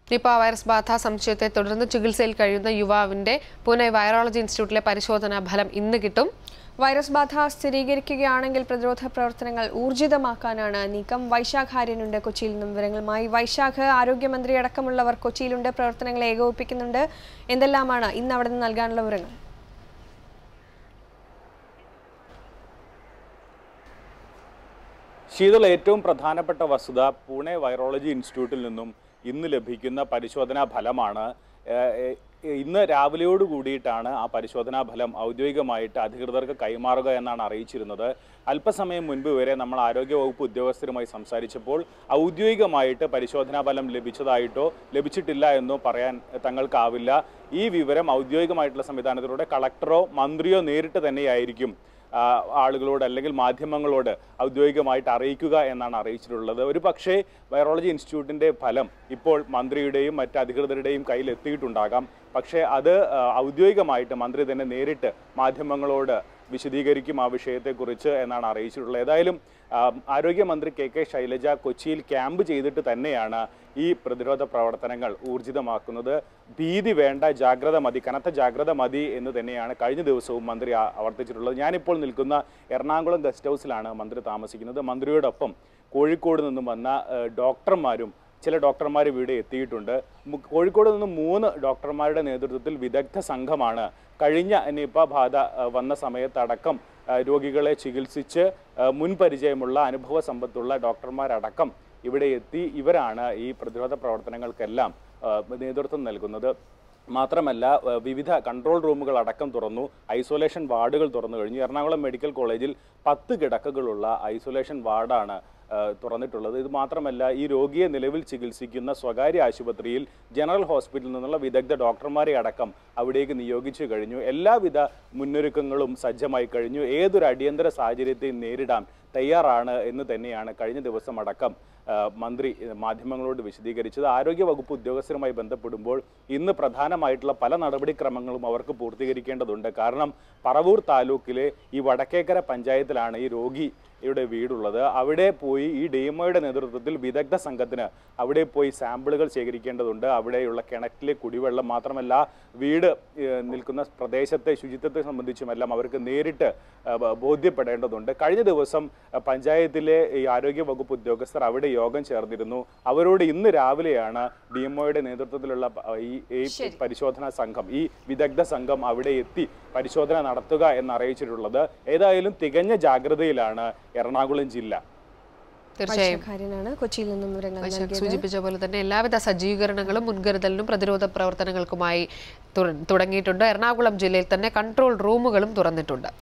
Nipah virus ബാധ സംശയത്തെ തുടർന്ന് ചികിത്സയിൽ കഴിയുന്ന യുവാവിന്റെ പൂനെ വൈറോളജി ഇൻസ്റ്റിറ്റ്യൂട്ടിലെ പരിശോധനാ ഫലം ഇന്ന് കിട്ടും വൈറസ് ബാധ സ്ഥിരീകരിക്കുകയാണെങ്കിൽ പ്രതിരോധ പ്രവർത്തനങ്ങൾ ഊർജിതമാക്കാനാണ് നീക്കം വൈശാഖ് ആര്യനുണ്ട് കൊച്ചിയിൽ നിന്നും വിവരങ്ങളുമായി വൈശാഖ് ആരോഗ്യമന്ത്രി അടക്കമുള്ളവർ കൊച്ചിയിലുണ്ട് പ്രവർത്തനങ്ങൾ ഏകോപിപ്പിക്കുന്നുണ്ട് എന്തെല്ലാമാണ് ഇന്ന് അവിടെ നിന്ന് നൽകാനുള്ള വിവരങ്ങൾ ശീതൾ ഏറ്റവും പ്രധാനപ്പെട്ട വസ്തുത പൂനെ വൈറോളജി ഇൻസ്റ്റിറ്റ്യൂട്ടിൽ നിന്നും ഇന്ന് ലഭിക്കുന്ന പരിശോധനാ ഫലമാണ് ഏഹ്, ഏഹ്, ഇന്ന് രാവിലെയോട് കൂടിയിട്ടാണ് ആ പരിശോധനാ ഫലം ഔദ്യോഗികമായിട്ട് അധികൃതർക്ക് കൈമാറുക എന്നാണ് അറിയിച്ചിരുന്നത് അല്പസമയം മുൻപ് വരെ നമ്മൾ ആരോഗ്യവകുപ്പ് ഉദ്യോഗസ്ഥരുമായി സംസാരിച്ചപ്പോൾ ഔദ്യോഗികമായിട്ട് പരിശോധനാ ഫലം ലഭിച്ചതായിട്ടോ ലഭിച്ചിട്ടില്ല എന്നോ പറയാൻ തങ്ങൾക്കാവില്ല ഈ വിവരം ഔദ്യോഗികമായിട്ടുള്ള സംവിധാനത്തിലൂടെ കളക്ടറോ മന്ത്രിയോ നേരിട്ട് തന്നെയായിരിക്കും ആ, ആളുകളോട് അല്ലെങ്കിൽ മാധ്യമങ്ങളോട് ഔദ്യോഗികമായിട്ട് അറിയിക്കുക എന്നാണ് അറിയിച്ചിട്ടുള്ളത് ഒരു പക്ഷേ വൈറോളജി ഇൻസ്റ്റിറ്റ്യൂട്ടിൻ്റെ ഫലം ഇപ്പോൾ മന്ത്രിയുടെയും മറ്റ് അധികൃതരുടെയും കയ്യിൽ എത്തിയിട്ടുണ്ടാകാം പക്ഷേ അത് ആ, ഔദ്യോഗികമായിട്ട് മന്ത്രി തന്നെ നേരിട്ട് മാധ്യമങ്ങളോട് വിശദീകരിക്കും ആ വിഷയത്തെക്കുറിച്ച് എന്നാണ് അറിയിച്ചിട്ടുള്ളത് ഏതായാലും ആ, ആരോഗ്യമന്ത്രി കെ കെ ശൈലജ കൊച്ചിയിൽ ക്യാമ്പ് ചെയ്തിട്ട് തന്നെയാണ് ഈ പ്രതിരോധ പ്രവർത്തനങ്ങൾ ഊർജിതമാക്കുന്നത് ഭീതി വേണ്ട ജാഗ്രത മതി കനത്ത ജാഗ്രത മതി എന്ന് തന്നെയാണ് കഴിഞ്ഞ ദിവസവും മന്ത്രി ആ- ആവർത്തിച്ചിട്ടുള്ളത് ഞാനിപ്പോൾ നിൽക്കുന്ന എറണാകുളം ഗസ്റ്റ് ഹൗസിലാണ് മന്ത്രി താമസിക്കുന്നത് മന്ത്രിയോടൊപ്പം കോഴിക്കോട് നിന്നും വന്ന ഏഹ്, ഡോക്ടർമാരും ചില ഡോക്ടർമാർ ഇവിടെ എത്തിയിട്ടുണ്ട് മു- കോഴിക്കോട് നിന്ന് മൂന്ന് ഡോക്ടർമാരുടെ നേതൃത്വത്തിൽ വിദഗ്ധ സംഘമാണ് കഴിഞ്ഞ നിപ ബാധ ഏഹ്, വന്ന സമയത്തടക്കം ഏഹ്, രോഗികളെ ചികിത്സിച്ച് ഏഹ്, മുൻ പരിചയമുള്ള അനുഭവ സമ്പത്തുള്ള ഡോക്ടർമാരടക്കം ഇവിടെ എത്തി ഇവരാണ് ഈ പ്രതിരോധ പ്രവർത്തനങ്ങൾക്കെല്ലാം ഏഹ്, നേതൃത്വം നൽകുന്നത് മാത്രമല്ല ഏഹ്, വിവിധ കൺട്രോൾ റൂമുകൾ അടക്കം തുറന്നു ഐസൊലേഷൻ വാർഡുകൾ തുറന്നു കഴിഞ്ഞു എറണാകുളം മെഡിക്കൽ കോളേജിൽ പത്ത് കിടക്കകളുള്ള ഐസൊലേഷൻ വാർഡാണ് ഏഹ്, തുറന്നിട്ടുള്ളത് ഇത് മാത്രമല്ല ഈ രോഗിയെ നിലവിൽ ചികിത്സിക്കുന്ന സ്വകാര്യ ആശുപത്രിയിൽ ജനറൽ ഹോസ്പിറ്റലിൽ നിന്നുള്ള വിദഗ്ധ ഡോക്ടർമാരെ അടക്കം അവിടേക്ക് നിയോഗിച്ചു കഴിഞ്ഞു എല്ലാവിധ മുന്നൊരുക്കങ്ങളും സജ്ജമായി കഴിഞ്ഞു ഏതൊരു അടിയന്തര സാഹചര്യത്തെയും നേരിടാൻ തയ്യാറാണ് എന്ന് തന്നെയാണ് കഴിഞ്ഞ ദിവസം അടക്കം ആ, മന്ത്രി ഏ, മാധ്യമങ്ങളോട് വിശദീകരിച്ചത് ആരോഗ്യ വകുപ്പ് ഉദ്യോഗസ്ഥരുമായി ബന്ധപ്പെടുമ്പോൾ ഇന്ന് പ്രധാനമായിട്ടുള്ള പല നടപടിക്രമങ്ങളും അവർക്ക് പൂർത്തീകരിക്കേണ്ടതുണ്ട് കാരണം പറവൂർ താലൂക്കിലെ ഈ വടക്കേക്കര പഞ്ചായത്തിലാണ് ഈ രോഗിയുടെ വീടുള്ളത് അവിടെ പോയി ഈ ഡിഎംഒയുടെ നേതൃത്വത്തിൽ വിദഗ്ധ സംഘത്തിന് അവിടെ പോയി സാമ്പിളുകൾ ശേഖരിക്കേണ്ടതുണ്ട് അവിടെയുള്ള കിണറ്റിലെ കുടിവെള്ളം മാത്രമല്ല വീട് ഏ, നിൽക്കുന്ന പ്രദേശത്തെ ശുചിത്വത്തെ സംബന്ധിച്ചുമെല്ലാം അവർക്ക് നേരിട്ട് ആ, ബ- ബോധ്യപ്പെടേണ്ടതുണ്ട് കഴിഞ്ഞ ദിവസം ആ, പഞ്ചായത്തിലെ ഈ ആരോഗ്യ വകുപ്പ് ഉദ്യോഗസ്ഥർ അവിടെ യോഗം ചേർന്നിരുന്നു അവരോട് ഇന്ന് രാവിലെയാണ് ഡി എംഒയുടെ നേതൃത്വത്തിലുള്ള പ- ഈ ഈ പരിശോധനാ സംഘം ഈ വിദഗ്ധ സംഘം അവിടെ എത്തി പരിശോധന നടത്തുക എന്നറിയിച്ചിട്ടുള്ളത് ഏതായാലും തികഞ്ഞ ജാഗ്രതയിലാണ് എറണാകുളം ജില്ല തീർച്ചയായും വൈശാഖ് ആര്യനാണ് കൊച്ചിയിൽ നിന്നും വിവരങ്ങൾ വൈശാഖ് നൽകിയത് സൂചിപ്പിച്ച പോലെ തന്നെ എല്ലാവിധ സജ്ജീകരണങ്ങളും മുൻകരുതലിനും പ്രതിരോധ പ്രവർത്തനങ്ങൾക്കുമായി തുറ- തുടങ്ങിയിട്ടുണ്ട് എറണാകുളം ജില്ലയിൽ തന്നെ കൺട്രോൾ റൂമുകളും തുറന്നിട്ടുണ്ട്